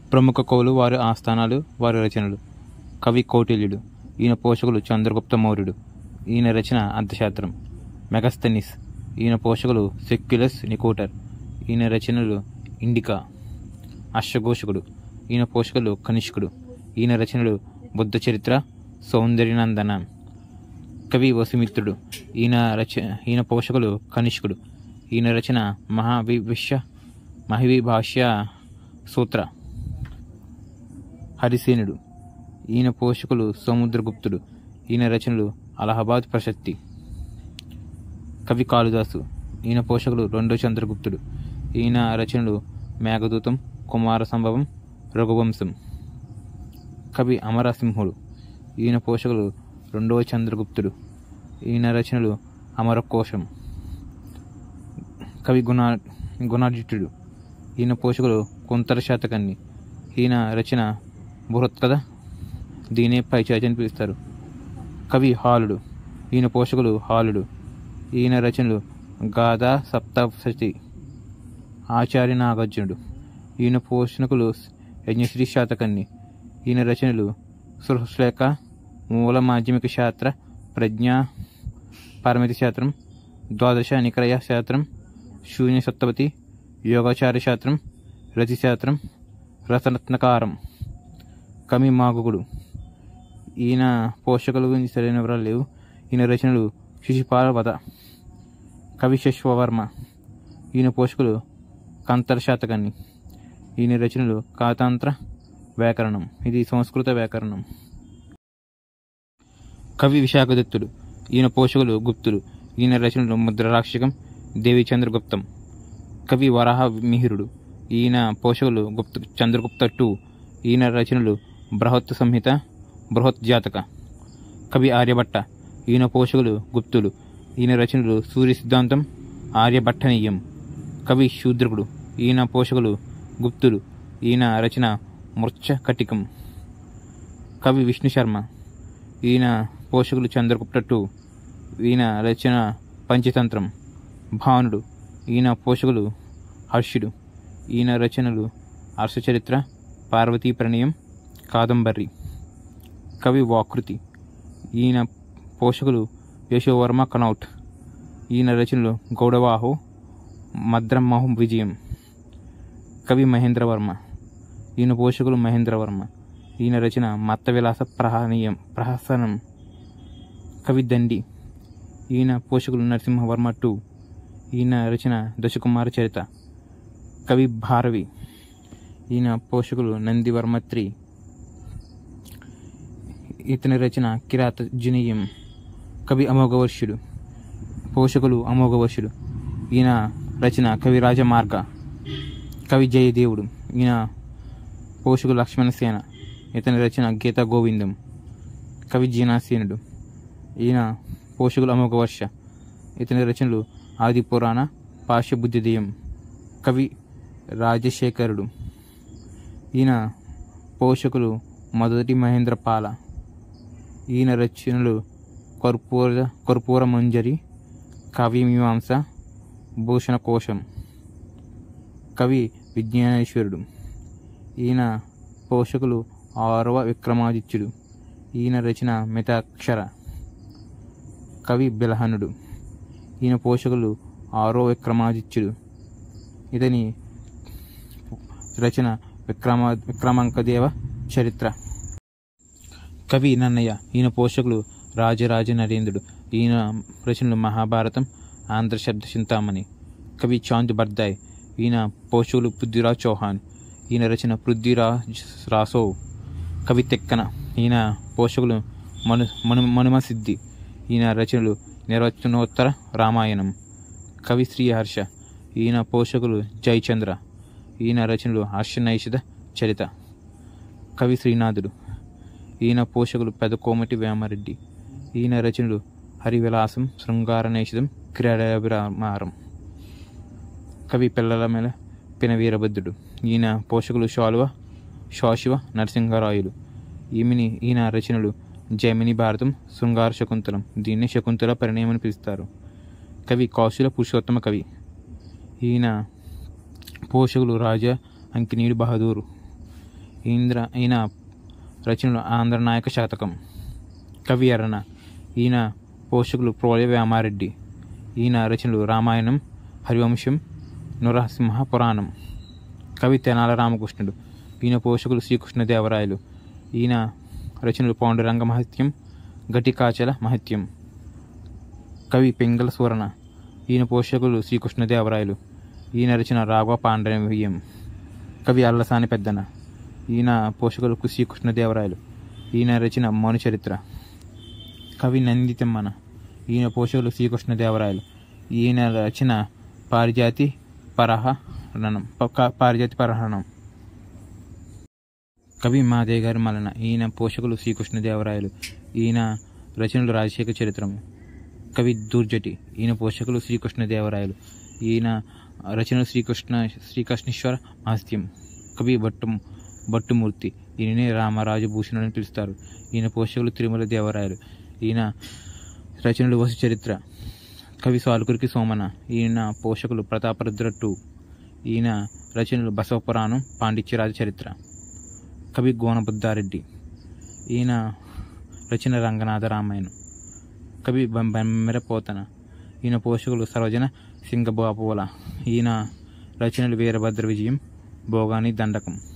ప్రముఖ కవులు వారి ఆస్థానాలు వారి రచనలు కవి కౌటిల్యుడు ఈయన పోషకులు చంద్రగుప్త మౌర్యుడు ఈయన రచన అర్థశాస్త్రం మెగస్తనిస్ ఈయన పోషకులు సెక్యులస్ నికోటర్ ఈయన రచనలు ఇండికా అశ్వఘోషకుడు ఈయన పోషకులు కనిష్కుడు ఈయన రచనలు బుద్ధ చరిత్ర సౌందర్యనందన కవి వసుమిత్రుడు ఈయన రచ ఈయన పోషకులు కనిష్కుడు ఈయన రచన మహావివిష్య మహివిభాష్య సూత్ర హరిసేనుడు ఈయన పోషకులు సముద్రగుప్తుడు ఈయన రచనలు అలహాబాద్ ప్రశస్తి కవి కాళిదాసు ఈయన పోషకులు రెండో చంద్రగుప్తుడు ఈయన రచనలు మేఘదూతం కుమార సంభవం రఘువంశం కవి అమరసింహుడు ఈయన పోషకులు రెండవ చంద్రగుప్తుడు ఈయన రచనలు అమరకోశం కవి గుణ గుణాజిత్తుడు ఈయన పోషకులు కుంతల శాతకర్ణి ఈయన రచన బృహత్కథ దీనే పైచాచి అని పిలుస్తారు కవి హాలుడు ఈయన పోషకులు హాలుడు ఈయన రచనలు గాథా సప్తశతి ఆచార్య నాగార్జునుడు ఈయన పోషకులు యజ్ఞశ్రీ శాతకర్ణి ఈయన రచనలు సృహశ్లేఖ మూల మాధ్యమిక శాస్త్ర ప్రజ్ఞా పారమితి శాస్త్రం ద్వాదశ నికరయ శాస్త్రం శూన్య సప్తపతి యోగాచార్య శాస్త్రం రతి శాస్త్రం రసరత్నకారం కమి మాగుగుడు ఈయన పోషకుల గురించి సరైన వివరాలు లేవు ఈయన రచనలు శిశుపాల వధ కవి శశ్వవర్మ ఈయన పోషకులు కంతర శాతకర్ణి ఈయన రచనలు కాతాంత్ర వ్యాకరణం ఇది సంస్కృత వ్యాకరణం కవి విశాఖదత్తుడు ఈయన పోషకులు గుప్తులు ఈయన రచనలు ముద్రరాక్షకం దేవిచంద్రగుప్తం కవి వరాహ మిహిరుడు ఈయన పోషకులు గుప్త చంద్రగుప్త టూ ఈయన రచనలు బృహత్ సంహిత బృహత్ జాతక కవి ఆర్యభట్ట ఈయన పోషకులు గుప్తులు ఈయన రచనలు సూర్య సిద్ధాంతం ఆర్యభట్టనీయం కవి శూద్రకుడు ఈయన పోషకులు గుప్తులు ఈయన రచన మృచ్చ కటికం కవి విష్ణు శర్మ ఈయన పోషకులు చంద్రగుప్త టూ ఈయన రచన పంచతంత్రం భానుడు ఈయన పోషకులు హర్షుడు ఈయన రచనలు హర్షచరిత్ర పార్వతీ ప్రణయం కాదంబరి కవి వాకృతి ఈయన పోషకులు యశోవర్మ కనౌట్ ఈయన రచనలు గౌడవాహు మద్రమహు విజయం కవి మహేంద్రవర్మ ఈయన పోషకులు మహేంద్రవర్మ ఈయన రచన మత్త విలాస ప్రహనీయం ప్రహసనం కవి దండి ఈయన పోషకులు నరసింహవర్మ టూ ఈయన రచన దశకుమార చరిత కవి భారవి ఈయన పోషకులు నందివర్మ త్రీ ఇతని రచన కిరాత జునీయం కవి అమోఘవర్షుడు పోషకులు అమోఘవర్షుడు ఈయన రచన కవి రాజమార్గ కవి జయదేవుడు ఈయన పోషకులు లక్ష్మణసేన ఇతని రచన గీతా గోవిందం కవి జీనాసేనుడు ఈయన పోషకులు అమోఘవర్ష ఇతని రచనలు ఆది పురాణ పాశబుద్ధిదయం కవి రాజశేఖరుడు ఈయన పోషకులు మొదటి మహేంద్రపాల ఈయన రచనలు కర్పూర కర్పూర మంజరి కావ్యమీమాంస భూషణ కోశం కవి విజ్ఞానేశ్వరుడు ఈయన పోషకులు ఆరవ విక్రమాదిత్యుడు ఈయన రచన మితాక్షర కవి బిలహనుడు ఈయన పోషకులు ఆరో విక్రమాదిత్యుడు ఇతని రచన విక్రమ విక్రమాంకదేవ చరిత్ర కవి నన్నయ్య ఈయన పోషకులు రాజరాజ నరేంద్రుడు ఈయన రచనలు మహాభారతం ఆంధ్ర శబ్ద చింతామణి కవి చాంద్ బర్దాయ్ ఈయన పోషకులు పృథ్వీరాజ్ చౌహాన్ ఈయన రచన పృథ్వీరాజ్ రాసోవ్ కవి తెక్కన ఈయన పోషకులు మను మను మనుమ సిద్ధి ఈయన రచనలు నిర్వచనోత్తర రామాయణం కవి శ్రీహర్ష ఈయన పోషకులు జయచంద్ర ఈయన రచనలు హర్షనైషద చరిత కవి శ్రీనాథుడు ఈయన పోషకులు పెదకోమటి వేమారెడ్డి ఈయన రచనలు హరివిలాసం శృంగారనేషదం క్రీడాభిరామారం కవి పిల్లల మేల పిన వీరభద్రుడు ఈయన పోషకులు శాలువ శాశివ నరసింహరాయులు ఈమెని ఈయన రచనలు జైమిని భారతం శృంగార శకుంతలం దీన్ని శకుంతల పరిణయం అని పిలుస్తారు కవి కౌశల పురుషోత్తమ కవి ఈయన పోషకులు రాజా అంకినీడు బహదూరు ఈంద్ర ఈయన రచనలు ఆంధ్రనాయక శతకం కవి అరణ ఈయన పోషకులు ప్రోయ వ్యామారెడ్డి ఈయన రచనలు రామాయణం హరివంశం నరసింహ పురాణం కవి తెనాల రామకృష్ణుడు ఈయన పోషకులు శ్రీకృష్ణదేవరాయలు ఈయన రచనలు పాండురంగ మహత్యం ఘటికాచల మహత్యం కవి పెంగళ సూరణ ఈయన పోషకులు శ్రీకృష్ణదేవరాయలు ఈయన రచన రాఘవ పాండవ్యం కవి అల్లసాని పెద్దన ఈయన పోషకులు శ్రీకృష్ణదేవరాయలు ఈయన రచన మౌన చరిత్ర కవి నందితమ్మన ఈయన పోషకులు శ్రీకృష్ణదేవరాయలు ఈయన రచన పారిజాతి పరహరణం ప- పారిజాతి పరహరణం కవి మాదే గారి మలన ఈయన పోషకులు శ్రీకృష్ణదేవరాయలు ఈయన రచనలు రాజశేఖర చరిత్రము కవి దుర్జటి ఈయన పోషకులు శ్రీకృష్ణదేవరాయలు ఈయన రచనలు శ్రీకృష్ణ శ్రీకృష్ణేశ్వర మహత్యం కవి భట్టు భట్టుమూర్తి ఈయననే రామరాజు భూషణుడు అని పిలుస్తారు ఈయన పోషకులు తిరుమల దేవరాయలు ఈయన రచనలు వసు చరిత్ర కవి సాలుకురికి సోమన ఈయన పోషకులు ప్రతాపరుద్ర టూ ఈయన రచనలు బసవపురాణం పాండిత్యరాజ చరిత్ర కవి గోనబుద్ధారెడ్డి ఈయన రచన రంగనాథ రామాయణం కవి బం- బమ్మెర పోతన ఈయన పోషకులు సర్వజన సింగబాపువల ఈయన రచనలు వీరభద్ర విజయం భోగాని దండకం